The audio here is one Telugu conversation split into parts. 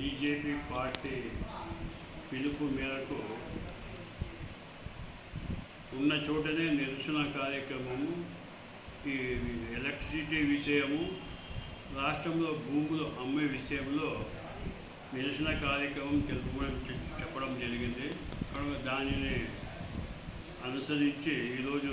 బీజేపీ పార్టీ పిలుపు మేరకు ఉన్న చోటనే నిరసన కార్యక్రమము ఈ ఎలక్ట్రిసిటీ విషయము రాష్ట్రంలో భూములు అమ్మే విషయంలో నిరసన కార్యక్రమం తెలుపుకోవడం చె- చెప్పడం జరిగింది కనుక దానిని అనుసరించి ఈరోజు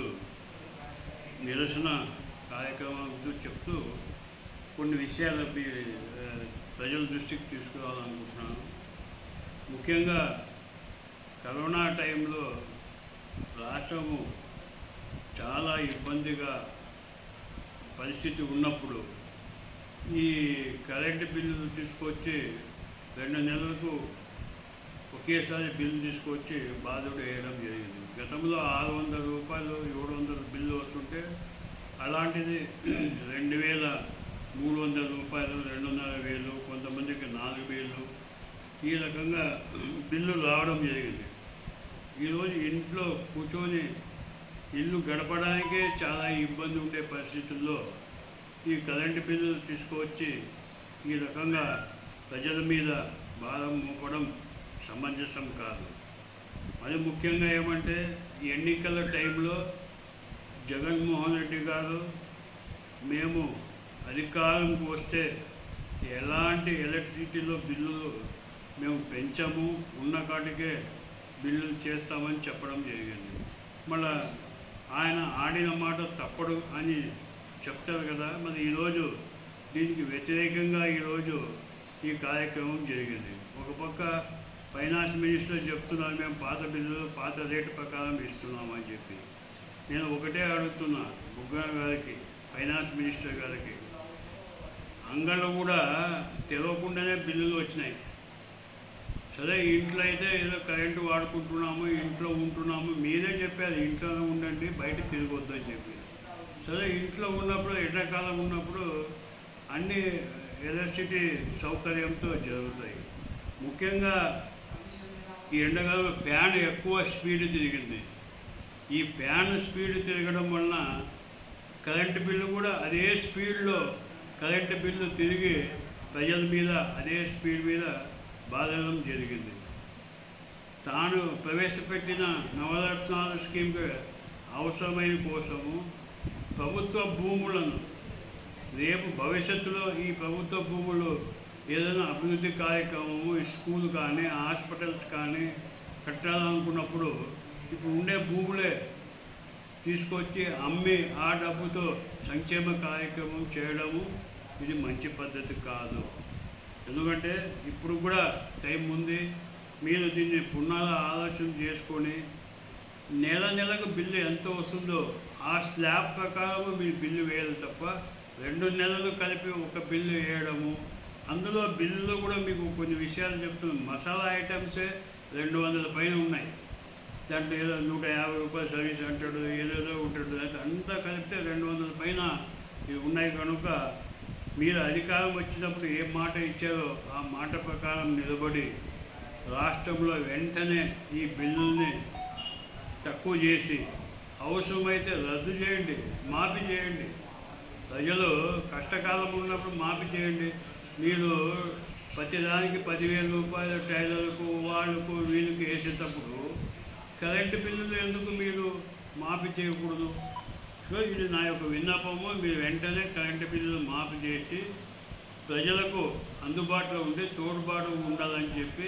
నిరసన కార్యక్రమాలతో చెప్తూ కొన్ని విషయాలు మీ, ఆ, ప్రజల దృష్టికి తీసుకురావాలనుకుంటున్నాను ముఖ్యంగా కరోనా టైంలో రాష్ట్రము చాలా ఇబ్బందిగా పరిస్థితి ఉన్నప్పుడు ఈ కరెంటు బిల్లులు తీసుకొచ్చి రెండు నెలలకు ఒకేసారి బిల్లు తీసుకొచ్చి బాధుడు వేయడం జరిగింది గతంలో ఆరు వందల రూపాయలు ఏడు వందల బిల్లు వస్తుంటే అలాంటిది రెండు వేల మూడు వందల రూపాయలు రెండున్నర వేలు కొంతమందికి నాలుగు వేలు ఈ రకంగా బిల్లు రావడం జరిగింది ఈరోజు ఇంట్లో కూర్చొని ఇల్లు గడపడానికే చాలా ఇబ్బంది ఉండే పరిస్థితుల్లో ఈ కరెంటు బిల్లులు తీసుకువచ్చి ఈ రకంగా ప్రజల మీద భారం మోపడం సమంజసం కాదు మరి ముఖ్యంగా ఏమంటే ఈ ఎన్నికల టైంలో జగన్మోహన్ రెడ్డి గారు మేము అధికారంకి వస్తే ఎలాంటి ఎలక్ట్రిసిటీలో బిల్లులు మేము పెంచము ఉన్న కాటికే బిల్లులు చేస్తామని చెప్పడం జరిగింది మళ్ళా ఆయన ఆడిన మాట తప్పడు అని చెప్తారు కదా మరి ఈరోజు దీనికి వ్యతిరేకంగా ఈరోజు ఈ కార్యక్రమం జరిగింది ఒక పక్క ఫైనాన్స్ మినిస్టర్ చెప్తున్నారు మేము పాత బిల్లులు పాత రేటు ప్రకారం ఇస్తున్నామని చెప్పి నేను ఒకటే అడుగుతున్నా బుగ్గన గారికి ఫైనాన్స్ మినిస్టర్ గారికి అంగళ్ళు కూడా తెలవకుండానే బిల్లులు వచ్చినాయి సరే ఇంట్లో అయితే ఏదో కరెంటు వాడుకుంటున్నాము ఇంట్లో ఉంటున్నాము మీరే చెప్పారు ఇంట్లోనే ఉండండి బయట తిరగొద్దని చెప్పి సరే ఇంట్లో ఉన్నప్పుడు ఎండాకాలం ఉన్నప్పుడు అన్ని ఎలక్ట్రిసిటీ సౌకర్యంతో జరుగుతాయి ముఖ్యంగా ఈ ఎండాకాలంలో ఫ్యాన్ ఎక్కువ స్పీడ్ తిరిగింది ఈ ఫ్యాన్ స్పీడ్ తిరగడం వలన కరెంటు బిల్లు కూడా అదే స్పీడ్లో కరెంటు బిల్లు తిరిగి ప్రజల మీద అదే స్పీడ్ మీద బాధడం జరిగింది తాను ప్రవేశపెట్టిన నవరత్నాల స్కీమ్కి అవసరమైన కోసము ప్రభుత్వ భూములను రేపు భవిష్యత్తులో ఈ ప్రభుత్వ భూములు ఏదైనా అభివృద్ధి కార్యక్రమము ఈ స్కూల్ కానీ హాస్పిటల్స్ కానీ కట్టాలనుకున్నప్పుడు ఇప్పుడు ఉండే భూములే తీసుకొచ్చి అమ్మి ఆ డబ్బుతో సంక్షేమ కార్యక్రమం చేయడము ఇది మంచి పద్ధతి కాదు ఎందుకంటే ఇప్పుడు కూడా టైం ఉంది మీరు దీన్ని పునాల ఆలోచన చేసుకొని నెల నెలకు బిల్లు ఎంత వస్తుందో ఆ స్లాబ్ ప్రకారం మీరు బిల్లు వేయాలి తప్ప రెండు నెలలు కలిపి ఒక బిల్లు వేయడము అందులో బిల్లులో కూడా మీకు కొన్ని విషయాలు చెప్తున్నాను మసాలా ఐటమ్సే రెండు వందల పైన ఉన్నాయి దాంట్లో ఏదో నూట యాభై రూపాయలు సర్వీస్ అంటాడు ఏదేదో ఉంటాడు అది అంతా కలిపితే రెండు వందల పైన ఇవి ఉన్నాయి కనుక మీరు అధికారం వచ్చినప్పుడు ఏ మాట ఇచ్చారో ఆ మాట ప్రకారం నిలబడి రాష్ట్రంలో వెంటనే ఈ బిల్లుల్ని తక్కువ చేసి అవసరమైతే రద్దు చేయండి మాఫీ చేయండి ప్రజలు కష్టకాలం ఉన్నప్పుడు మాఫీ చేయండి మీరు ప్రతిదానికి పదివేల రూపాయల టైలర్లకు వాళ్ళకు వీళ్ళకి వేసేటప్పుడు కరెంటు బిల్లులు ఎందుకు మీరు మాఫీ చేయకూడదు సో ఇది నా యొక్క విన్నపము మీరు వెంటనే కరెంటు బిల్లులు మాఫీ చేసి ప్రజలకు అందుబాటులో ఉండి తోడుబాటు ఉండాలని చెప్పి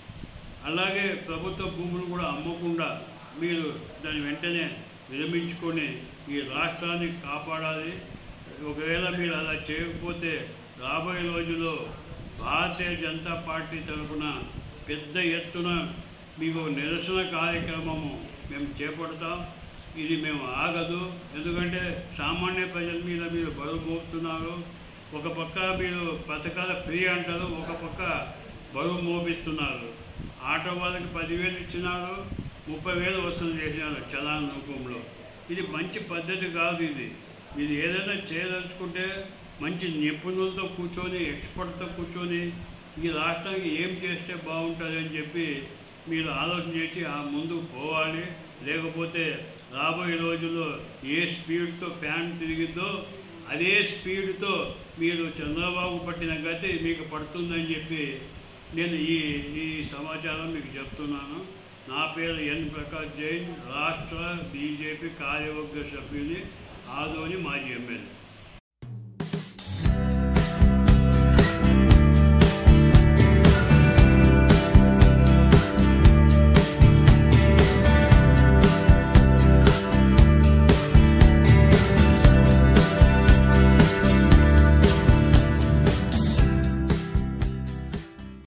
అలాగే ప్రభుత్వ భూములు కూడా అమ్మకుండా మీరు దాన్ని వెంటనే విరమించుకొని ఈ రాష్ట్రాన్ని కాపాడాలి ఒకవేళ మీరు అలా చేయకపోతే రాబోయే రోజుల్లో భారతీయ జనతా పార్టీ తరఫున పెద్ద ఎత్తున మీకు నిరసన కార్యక్రమము మేము చేపడతాం ఇది మేము ఆగదు ఎందుకంటే సామాన్య ప్రజల మీద మీరు బరువు మోపుతున్నారు ఒక పక్క మీరు పథకాల ఫ్రీ అంటారు ఒక పక్క బరువు మోపిస్తున్నారు ఆటో వాళ్ళకి పదివేలు ఇచ్చినారు ముప్పై వేలు వసూలు చేసినారు చలాన్ రూపంలో ఇది మంచి పద్ధతి కాదు ఇది మీరు ఏదైనా చేయదలుచుకుంటే మంచి నిపుణులతో కూర్చొని ఎక్స్పర్ట్తో కూర్చొని ఈ రాష్ట్రానికి ఏం చేస్తే బాగుంటుంది అని చెప్పి మీరు ఆలోచన చేసి ఆ ముందుకు పోవాలి లేకపోతే రాబోయే రోజుల్లో ఏ స్పీడ్తో ఫ్యాన్ తిరిగిద్దో అదే స్పీడ్తో మీరు చంద్రబాబు పట్టిన గతి మీకు పడుతుందని చెప్పి నేను ఈ ఈ సమాచారం మీకు చెప్తున్నాను నా పేరు ఎన్ ప్రకాష్ జైన్ రాష్ట్ర బీజేపీ కార్యవర్గ సభ్యుని ఆదోని మాజీ ఎమ్మెల్యే